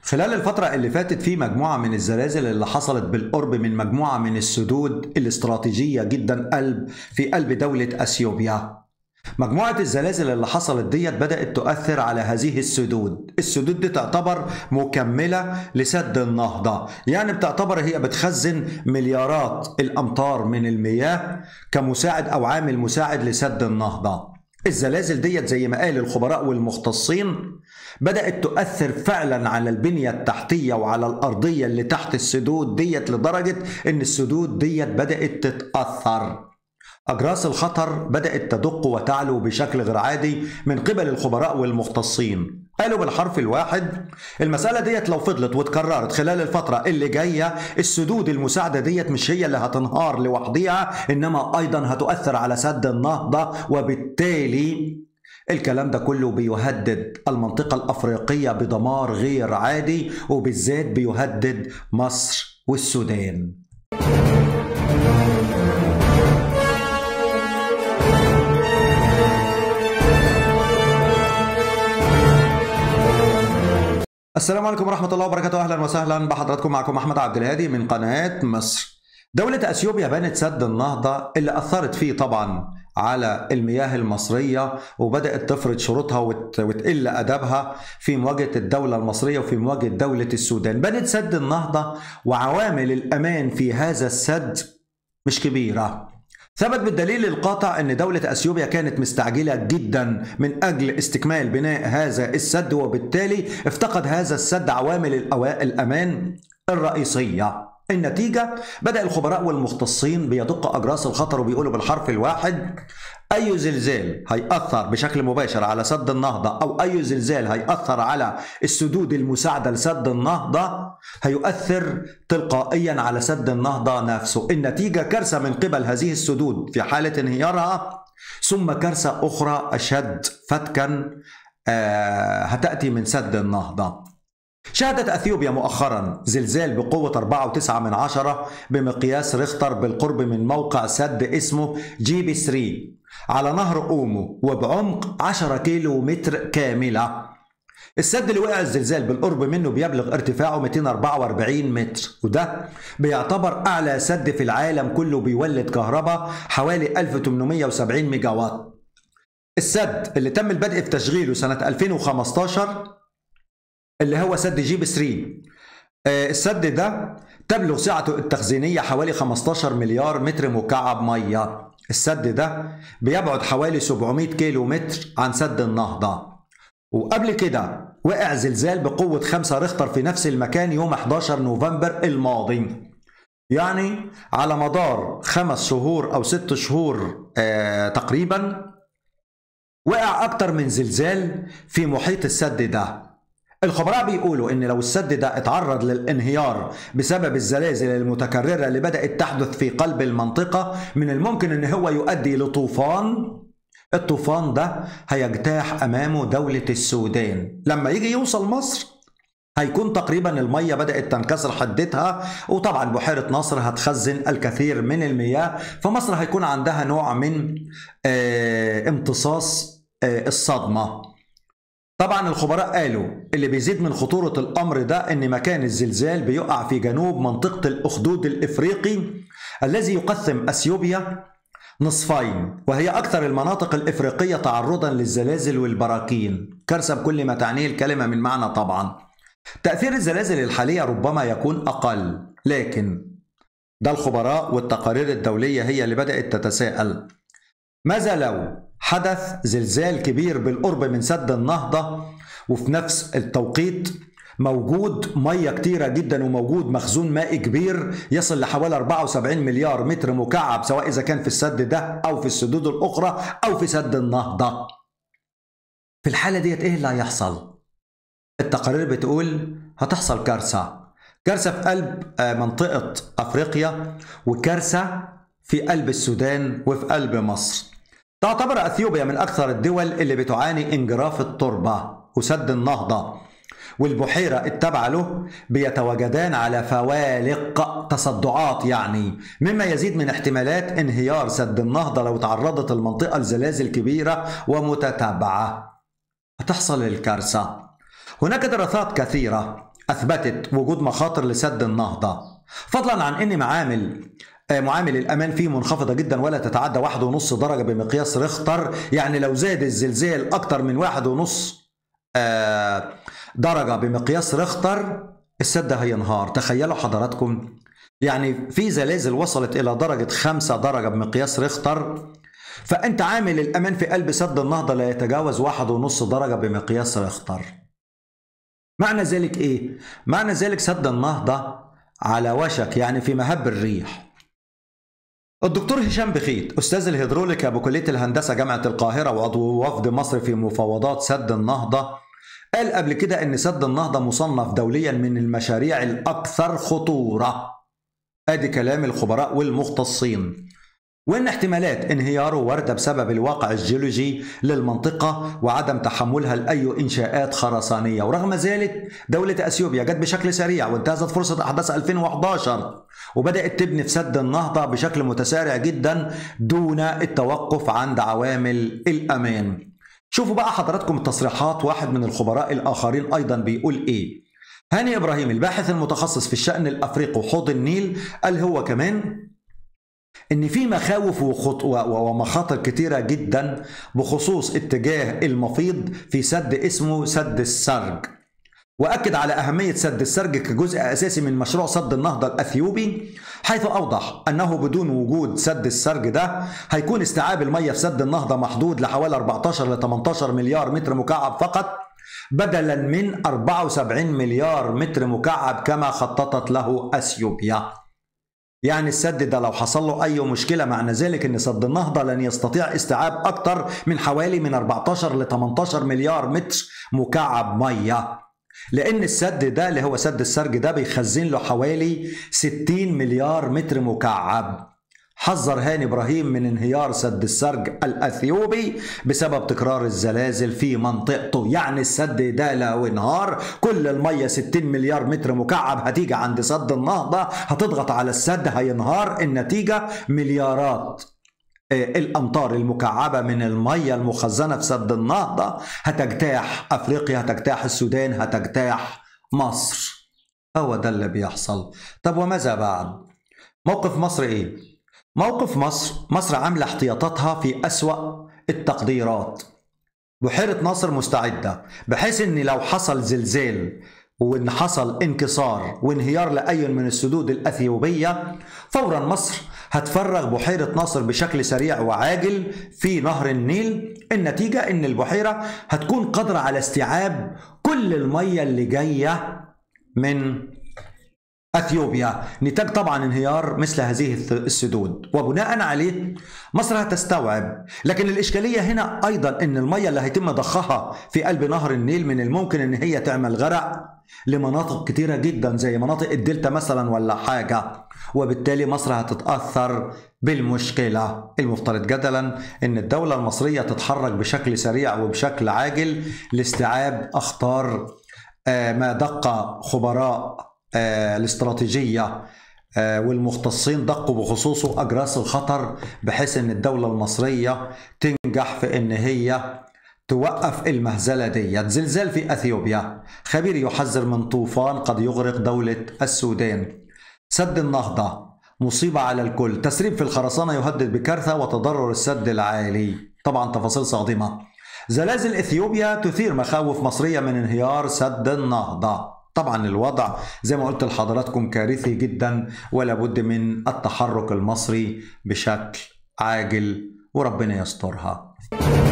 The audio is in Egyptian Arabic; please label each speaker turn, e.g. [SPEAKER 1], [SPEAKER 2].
[SPEAKER 1] خلال الفترة اللي فاتت في مجموعة من الزلازل اللي حصلت بالقرب من مجموعة من السدود الاستراتيجية جدا قلب في قلب دولة أثيوبيا مجموعة الزلازل اللي حصلت ديت بدأت تؤثر على هذه السدود السدود دي تعتبر مكملة لسد النهضة يعني بتعتبر هي بتخزن مليارات الأمتار من المياه كمساعد أو عامل مساعد لسد النهضة الزلازل ديت زي ما قال الخبراء والمختصين بدأت تؤثر فعلا على البنية التحتية وعلى الأرضية اللي تحت السدود ديت لدرجة إن السدود ديت بدأت تتأثر أجراس الخطر بدأت تدق وتعلو بشكل غير عادي من قبل الخبراء والمختصين قالوا بالحرف الواحد المسألة ديت لو فضلت واتكررت خلال الفترة اللي جاية السدود المساعدة ديت مش هي اللي هتنهار لوحديها إنما أيضا هتؤثر على سد النهضة وبالتالي الكلام ده كله بيهدد المنطقة الأفريقية بدمار غير عادي وبالذات بيهدد مصر والسودان السلام عليكم ورحمة الله وبركاته أهلا وسهلا بحضراتكم معكم أحمد عبد الهادي من قناة مصر دولة أثيوبيا بنت سد النهضة اللي أثرت فيه طبعا على المياه المصرية وبدأت تفرض شروطها وتقل أدبها في مواجهة الدولة المصرية وفي مواجهة دولة السودان بنت سد النهضة وعوامل الأمان في هذا السد مش كبيرة ثبت بالدليل القاطع أن دولة أثيوبيا كانت مستعجلة جدا من أجل استكمال بناء هذا السد وبالتالي افتقد هذا السد عوامل الأمان الرئيسية النتيجة بدأ الخبراء والمختصين بيدق أجراس الخطر وبيقولوا بالحرف الواحد أي زلزال هيأثر بشكل مباشر على سد النهضة أو أي زلزال هيأثر على السدود المساعدة لسد النهضة هيؤثر تلقائيا على سد النهضة نفسه النتيجة كارثة من قبل هذه السدود في حالة انهيارها ثم كارثة أخرى أشد فتكا آه هتأتي من سد النهضة شهدت أثيوبيا مؤخرا زلزال بقوة 4.9 من عشرة بمقياس ريختر بالقرب من موقع سد اسمه جيبي 3 على نهر أومو وبعمق 10 كيلو متر كاملة السد اللي وقع الزلزال بالقرب منه بيبلغ ارتفاعه 244 متر وده بيعتبر أعلى سد في العالم كله بيولد كهرباء حوالي 1870 ميجا وات السد اللي تم البدء في تشغيله سنة 2015 اللي هو سد جيب 3 السد ده تبلغ سعته التخزينية حوالي 15 مليار متر مكعب مية السد ده بيبعد حوالي 700 كيلو متر عن سد النهضة وقبل كده وقع زلزال بقوة 5 ريختر في نفس المكان يوم 11 نوفمبر الماضي يعني على مدار خمس شهور أو ست شهور آه تقريبا وقع أكتر من زلزال في محيط السد ده الخبراء بيقولوا ان لو السد ده اتعرض للانهيار بسبب الزلازل المتكررة اللي بدأت تحدث في قلب المنطقة من الممكن ان هو يؤدي لطوفان الطوفان ده هيجتاح امامه دولة السودان لما يجي يوصل مصر هيكون تقريبا المية بدأت تنكسر حدتها وطبعا بحيرة نصر هتخزن الكثير من المياه فمصر هيكون عندها نوع من اه امتصاص اه الصدمة طبعا الخبراء قالوا اللي بيزيد من خطورة الأمر ده إن مكان الزلزال بيقع في جنوب منطقة الأخدود الإفريقي الذي يقسم أثيوبيا نصفين وهي أكثر المناطق الإفريقية تعرضا للزلازل والبراكين كارثة بكل ما تعنيه الكلمة من معنى طبعا تأثير الزلازل الحالية ربما يكون أقل لكن ده الخبراء والتقارير الدولية هي اللي بدأت تتساءل ماذا لو حدث زلزال كبير بالقرب من سد النهضة وفي نفس التوقيت موجود مية كتيرة جدا وموجود مخزون ماء كبير يصل لحوالي 74 مليار متر مكعب سواء إذا كان في السد ده أو في السدود الأخرى أو في سد النهضة في الحالة ديت إيه اللي هيحصل؟ التقارير بتقول هتحصل كارثة كارثة في قلب منطقة أفريقيا وكارثة في قلب السودان وفي قلب مصر تعتبر اثيوبيا من اكثر الدول اللي بتعاني انجراف التربه وسد النهضه والبحيره التابعه له بيتواجدان على فوالق تصدعات يعني مما يزيد من احتمالات انهيار سد النهضه لو تعرضت المنطقه لزلازل كبيره ومتتابعه هتحصل الكارثه هناك دراسات كثيره اثبتت وجود مخاطر لسد النهضه فضلا عن ان معامل آه، معامل الامان فيه منخفضه جدا ولا تتعدى واحد ونص درجه بمقياس ريختر يعني لو زاد الزلزال اكتر من واحد ونص آه، درجه بمقياس ريختر السد هينهار تخيلوا حضراتكم يعني في زلازل وصلت الى درجه خمسة درجه بمقياس ريختر فانت عامل الامان في قلب سد النهضه لا يتجاوز واحد ونص درجه بمقياس ريختر معنى ذلك ايه معنى ذلك سد النهضه على وشك يعني في مهب الريح الدكتور هشام بخيت أستاذ الهيدروليكا بكلية الهندسة جامعة القاهرة وعضو وفد مصر في مفاوضات سد النهضة قال قبل كده إن سد النهضة مصنف دوليا من المشاريع الأكثر خطورة ادي كلام الخبراء والمختصين وان احتمالات انهياره وارده بسبب الواقع الجيولوجي للمنطقه وعدم تحملها لاي انشاءات خرسانيه ورغم ذلك دوله اثيوبيا جت بشكل سريع وانتهزت فرصه احداث 2011 وبدات تبني في سد النهضه بشكل متسارع جدا دون التوقف عند عوامل الامان شوفوا بقى حضراتكم التصريحات واحد من الخبراء الاخرين ايضا بيقول ايه هاني ابراهيم الباحث المتخصص في الشان الافريقي وحوض النيل قال هو كمان ان في مخاوف ومخاطر كتيره جدا بخصوص اتجاه المفيض في سد اسمه سد السرج واكد على اهميه سد السرج كجزء اساسي من مشروع سد النهضه الاثيوبي حيث اوضح انه بدون وجود سد السرج ده هيكون استيعاب الميه في سد النهضه محدود لحوالي 14 ل 18 مليار متر مكعب فقط بدلا من 74 مليار متر مكعب كما خططت له اثيوبيا يعني السد ده لو حصل له اي مشكله معنى ذلك ان سد النهضه لن يستطيع استيعاب اكثر من حوالي من 14 ل 18 مليار متر مكعب ميه لان السد ده اللي هو سد السرج ده بيخزن له حوالي 60 مليار متر مكعب حذر هاني ابراهيم من انهيار سد السرج الاثيوبي بسبب تكرار الزلازل في منطقته يعني السد ده لو انهار كل الميه 60 مليار متر مكعب هتيجي عند سد النهضه هتضغط على السد هينهار النتيجه مليارات آه، الامطار المكعبه من الميه المخزنه في سد النهضه هتجتاح افريقيا هتجتاح السودان هتجتاح مصر هو ده اللي بيحصل طب وماذا بعد موقف مصر ايه موقف مصر مصر عاملة احتياطاتها في أسوأ التقديرات بحيرة ناصر مستعدة بحيث ان لو حصل زلزال وان حصل انكسار وانهيار لأي من السدود الأثيوبية فورا مصر هتفرغ بحيرة ناصر بشكل سريع وعاجل في نهر النيل النتيجة ان البحيرة هتكون قادرة على استيعاب كل المية اللي جاية من اثيوبيا نتاج طبعا انهيار مثل هذه السدود وبناء عليه مصر هتستوعب لكن الاشكاليه هنا ايضا ان الميه اللي هيتم ضخها في قلب نهر النيل من الممكن ان هي تعمل غرق لمناطق كتيره جدا زي مناطق الدلتا مثلا ولا حاجه وبالتالي مصر هتتاثر بالمشكله المفترض جدلا ان الدوله المصريه تتحرك بشكل سريع وبشكل عاجل لاستيعاب اخطار آه، ما دق خبراء آه، الاستراتيجية آه، والمختصين دقوا بخصوصه أجراس الخطر بحيث أن الدولة المصرية تنجح في أن هي توقف المهزلة دي زلزال في أثيوبيا خبير يحذر من طوفان قد يغرق دولة السودان سد النهضة مصيبة على الكل تسريب في الخرسانة يهدد بكارثة وتضرر السد العالي طبعا تفاصيل صادمة زلازل إثيوبيا تثير مخاوف مصرية من انهيار سد النهضة طبعا الوضع زي ما قلت لحضراتكم كارثي جدا ولا بد من التحرك المصري بشكل عاجل وربنا يسترها